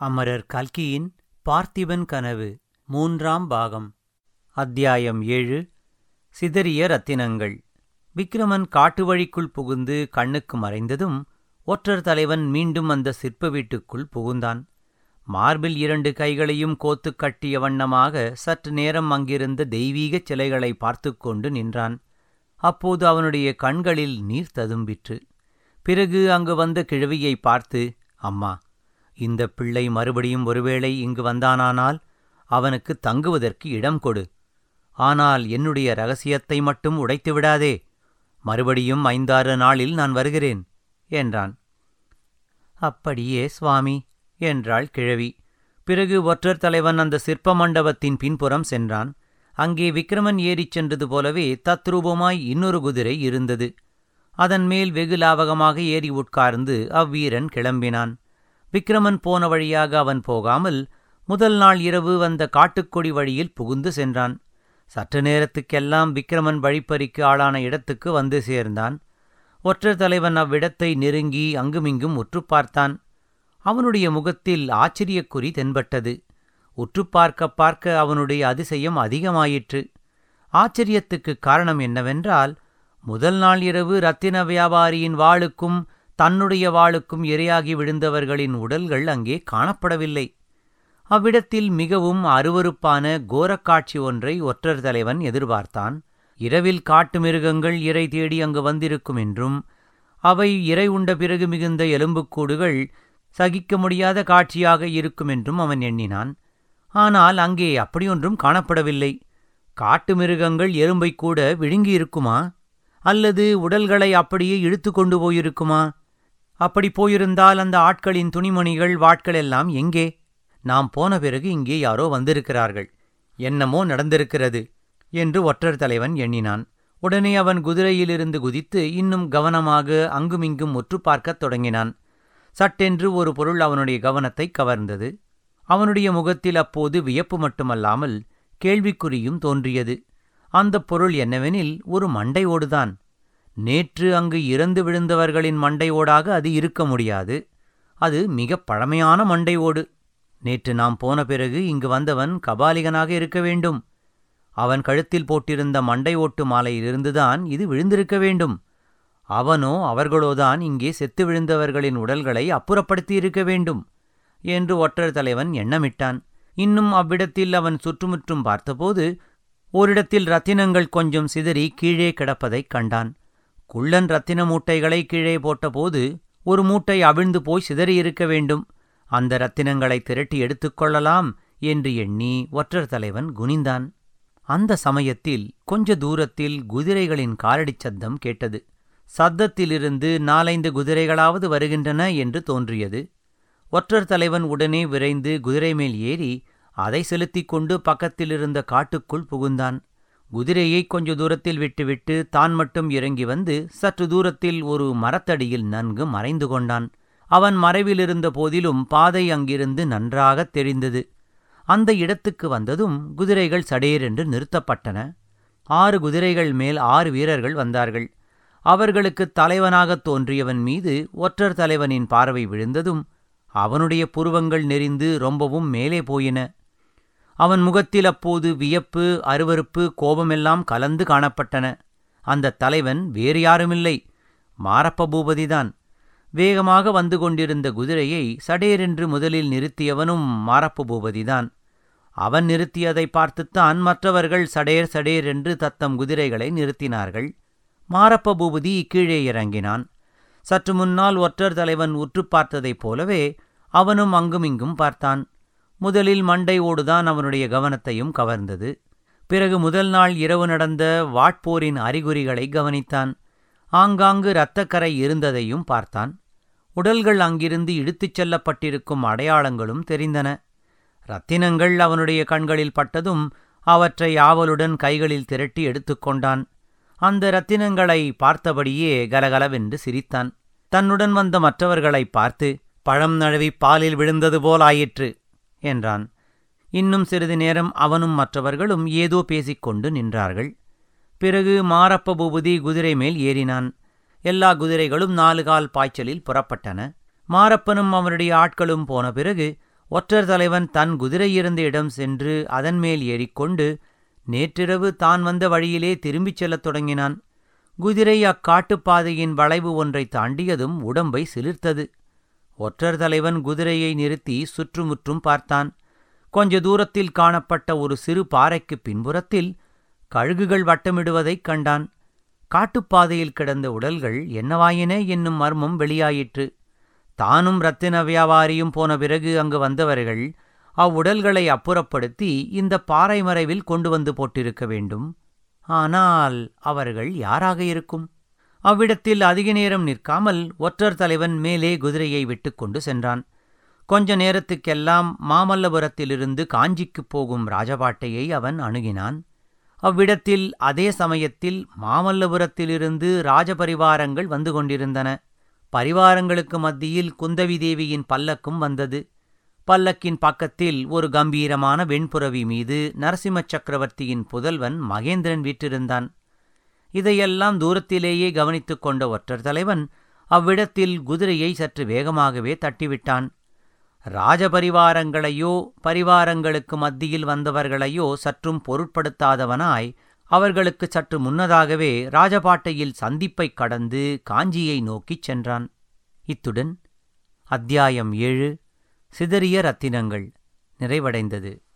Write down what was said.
அமரர் கல்கியின் பார்த்திபன் கனவு மூன்றாம் பாகம் அத்தியாயம் ஏழு சிதறிய ரத்தினங்கள் விக்கிரமன் காட்டு வழிக்குள் புகுந்து கண்ணுக்கு மறைந்ததும் ஒற்றர் தலைவன் மீண்டும் அந்த சிற்ப வீட்டுக்குள் புகுந்தான் மார்பில் இரண்டு கைகளையும் கோத்துக் கட்டிய வண்ணமாக சற்று நேரம் அங்கிருந்த தெய்வீகச் சிலைகளை பார்த்துக் கொண்டு நின்றான் அப்போது அவனுடைய கண்களில் நீர் ததும்பிற்று பிறகு அங்கு வந்த கிழவியை பார்த்து அம்மா இந்த பிள்ளை மறுபடியும் ஒருவேளை இங்கு வந்தானானால் அவனுக்கு தங்குவதற்கு இடம் கொடு ஆனால் என்னுடைய ரகசியத்தை மட்டும் உடைத்து விடாதே மறுபடியும் ஐந்தாறு நாளில் நான் வருகிறேன் என்றான் அப்படியே சுவாமி என்றாள் கிழவி பிறகு ஒற்றர் தலைவன் அந்த சிற்ப மண்டபத்தின் பின்புறம் சென்றான் அங்கே விக்கிரமன் ஏறிச் சென்றது போலவே தத்ரூபமாய் இன்னொரு குதிரை இருந்தது அதன் மேல் வெகு லாவகமாக ஏறி உட்கார்ந்து அவ்வீரன் கிளம்பினான் விக்கிரமன் போன வழியாக அவன் போகாமல் முதல் நாள் இரவு வந்த காட்டுக்கொடி வழியில் புகுந்து சென்றான் சற்று நேரத்துக்கெல்லாம் விக்கிரமன் வழிப்பறிக்கு ஆளான இடத்துக்கு வந்து சேர்ந்தான் ஒற்றர் தலைவன் அவ்விடத்தை நெருங்கி அங்குமிங்கும் உற்று பார்த்தான் அவனுடைய முகத்தில் ஆச்சரியக் குறி தென்பட்டது உற்று பார்க்க பார்க்க அவனுடைய அதிசயம் அதிகமாயிற்று ஆச்சரியத்துக்குக் காரணம் என்னவென்றால் முதல் நாள் இரவு ரத்தின வியாபாரியின் வாளுக்கும் தன்னுடைய வாளுக்கும் இரையாகி விழுந்தவர்களின் உடல்கள் அங்கே காணப்படவில்லை அவ்விடத்தில் மிகவும் அருவருப்பான கோரக்காட்சி ஒன்றை ஒற்றர் தலைவன் எதிர்பார்த்தான் இரவில் காட்டு மிருகங்கள் இறை தேடி அங்கு வந்திருக்கும் என்றும் அவை இறை உண்ட பிறகு மிகுந்த எலும்புக்கூடுகள் சகிக்க முடியாத காட்சியாக இருக்கும் என்றும் அவன் எண்ணினான் ஆனால் அங்கே அப்படியொன்றும் காணப்படவில்லை காட்டு மிருகங்கள் எறும்பை கூட விழுங்கியிருக்குமா அல்லது உடல்களை அப்படியே இழுத்து கொண்டு போயிருக்குமா அப்படி போயிருந்தால் அந்த ஆட்களின் துணிமணிகள் வாட்கள் எல்லாம் எங்கே நாம் போன பிறகு இங்கே யாரோ வந்திருக்கிறார்கள் என்னமோ நடந்திருக்கிறது என்று ஒற்றர் தலைவன் எண்ணினான் உடனே அவன் குதிரையிலிருந்து குதித்து இன்னும் கவனமாக அங்குமிங்கும் உற்று பார்க்கத் தொடங்கினான் சட்டென்று ஒரு பொருள் அவனுடைய கவனத்தை கவர்ந்தது அவனுடைய முகத்தில் அப்போது வியப்பு மட்டுமல்லாமல் கேள்விக்குறியும் தோன்றியது அந்த பொருள் என்னவெனில் ஒரு மண்டை ஓடுதான் நேற்று அங்கு இறந்து விழுந்தவர்களின் மண்டை ஓடாக அது இருக்க முடியாது அது மிகப் பழமையான மண்டை ஓடு நேற்று நாம் போன பிறகு இங்கு வந்தவன் கபாலிகனாக இருக்க வேண்டும் அவன் கழுத்தில் போட்டிருந்த மண்டை ஓட்டு மாலையிலிருந்துதான் இது விழுந்திருக்க வேண்டும் அவனோ அவர்களோதான் இங்கே செத்து விழுந்தவர்களின் உடல்களை அப்புறப்படுத்தி இருக்க வேண்டும் என்று ஒற்றர் தலைவன் எண்ணமிட்டான் இன்னும் அவ்விடத்தில் அவன் சுற்றுமுற்றும் பார்த்தபோது ஓரிடத்தில் ரத்தினங்கள் கொஞ்சம் சிதறி கீழே கிடப்பதைக் கண்டான் குள்ளன் ரத்தின மூட்டைகளை கீழே போட்டபோது ஒரு மூட்டை அவிழ்ந்து போய் சிதறியிருக்க வேண்டும் அந்த ரத்தினங்களை திரட்டி எடுத்துக்கொள்ளலாம் என்று எண்ணி ஒற்றர் தலைவன் குனிந்தான் அந்த சமயத்தில் கொஞ்ச தூரத்தில் குதிரைகளின் காலடிச் சத்தம் கேட்டது சத்தத்திலிருந்து நாலைந்து குதிரைகளாவது வருகின்றன என்று தோன்றியது ஒற்றர் தலைவன் உடனே விரைந்து குதிரை மேல் ஏறி அதை செலுத்திக் கொண்டு பக்கத்திலிருந்த காட்டுக்குள் புகுந்தான் குதிரையை கொஞ்ச தூரத்தில் விட்டுவிட்டு தான் மட்டும் இறங்கி வந்து சற்று தூரத்தில் ஒரு மரத்தடியில் நன்கு மறைந்து கொண்டான் அவன் மறைவிலிருந்த போதிலும் பாதை அங்கிருந்து நன்றாகத் தெரிந்தது அந்த இடத்துக்கு வந்ததும் குதிரைகள் சடேரென்று நிறுத்தப்பட்டன ஆறு குதிரைகள் மேல் ஆறு வீரர்கள் வந்தார்கள் அவர்களுக்கு தலைவனாகத் தோன்றியவன் மீது ஒற்றர் தலைவனின் பார்வை விழுந்ததும் அவனுடைய புருவங்கள் நெறிந்து ரொம்பவும் மேலே போயின அவன் முகத்தில் அப்போது வியப்பு அருவருப்பு கோபமெல்லாம் கலந்து காணப்பட்டன அந்த தலைவன் வேறு யாருமில்லை மாரப்ப பூபதிதான் வேகமாக வந்து கொண்டிருந்த குதிரையை சடேரென்று முதலில் நிறுத்தியவனும் மாரப்ப பூபதிதான் அவன் நிறுத்தியதை பார்த்துத்தான் மற்றவர்கள் சடேர் சடேர் என்று தத்தம் குதிரைகளை நிறுத்தினார்கள் மாரப்ப பூபதி கீழே இறங்கினான் சற்று முன்னால் ஒற்றர் தலைவன் உற்று பார்த்ததைப் போலவே அவனும் அங்குமிங்கும் பார்த்தான் முதலில் மண்டை ஓடுதான் அவனுடைய கவனத்தையும் கவர்ந்தது பிறகு முதல் நாள் இரவு நடந்த வாட்போரின் அறிகுறிகளை கவனித்தான் ஆங்காங்கு இரத்தக்கரை இருந்ததையும் பார்த்தான் உடல்கள் அங்கிருந்து இழுத்துச் செல்லப்பட்டிருக்கும் அடையாளங்களும் தெரிந்தன ரத்தினங்கள் அவனுடைய கண்களில் பட்டதும் அவற்றை ஆவலுடன் கைகளில் திரட்டி எடுத்துக்கொண்டான் அந்த ரத்தினங்களை பார்த்தபடியே கலகலவென்று சிரித்தான் தன்னுடன் வந்த மற்றவர்களை பார்த்து பழம் நழுவி பாலில் விழுந்தது போல் ஆயிற்று என்றான் இன்னும் சிறிது நேரம் அவனும் மற்றவர்களும் ஏதோ பேசிக்கொண்டு நின்றார்கள் பிறகு மாரப்ப பூபதி குதிரை மேல் ஏறினான் எல்லா குதிரைகளும் நாலு கால் பாய்ச்சலில் புறப்பட்டன மாரப்பனும் அவனுடைய ஆட்களும் போன பிறகு ஒற்றர் தலைவன் தன் குதிரையிருந்த இடம் சென்று அதன் மேல் ஏறிக்கொண்டு நேற்றிரவு தான் வந்த வழியிலே திரும்பிச் செல்லத் தொடங்கினான் குதிரை அக்காட்டுப்பாதையின் வளைவு ஒன்றை தாண்டியதும் உடம்பை சிலிர்த்தது ஒற்றர் தலைவன் குதிரையை நிறுத்தி சுற்றுமுற்றும் பார்த்தான் கொஞ்ச தூரத்தில் காணப்பட்ட ஒரு சிறு பாறைக்குப் பின்புறத்தில் கழுகுகள் வட்டமிடுவதைக் கண்டான் காட்டுப்பாதையில் கிடந்த உடல்கள் என்னவாயின என்னும் மர்மம் வெளியாயிற்று தானும் ரத்தின வியாபாரியும் போன பிறகு அங்கு வந்தவர்கள் அவ்வுடல்களை அப்புறப்படுத்தி இந்த பாறை மறைவில் கொண்டு வந்து போட்டிருக்க வேண்டும் ஆனால் அவர்கள் யாராக இருக்கும் அவ்விடத்தில் அதிக நேரம் நிற்காமல் ஒற்றர் தலைவன் மேலே குதிரையை விட்டுக்கொண்டு சென்றான் கொஞ்ச நேரத்துக்கெல்லாம் மாமல்லபுரத்திலிருந்து காஞ்சிக்குப் போகும் ராஜபாட்டையை அவன் அணுகினான் அவ்விடத்தில் அதே சமயத்தில் மாமல்லபுரத்திலிருந்து ராஜபரிவாரங்கள் வந்து கொண்டிருந்தன பரிவாரங்களுக்கு மத்தியில் குந்தவி தேவியின் பல்லக்கும் வந்தது பல்லக்கின் பக்கத்தில் ஒரு கம்பீரமான வெண்புறவி மீது நரசிம்ம சக்கரவர்த்தியின் புதல்வன் மகேந்திரன் வீற்றிருந்தான் இதையெல்லாம் தூரத்திலேயே கவனித்துக் கொண்ட ஒற்றர் தலைவன் அவ்விடத்தில் குதிரையை சற்று வேகமாகவே தட்டிவிட்டான் ராஜபரிவாரங்களையோ பரிவாரங்களுக்கு மத்தியில் வந்தவர்களையோ சற்றும் பொருட்படுத்தாதவனாய் அவர்களுக்கு சற்று முன்னதாகவே ராஜபாட்டையில் சந்திப்பைக் கடந்து காஞ்சியை நோக்கிச் சென்றான் இத்துடன் அத்தியாயம் ஏழு சிதறிய ரத்தினங்கள் நிறைவடைந்தது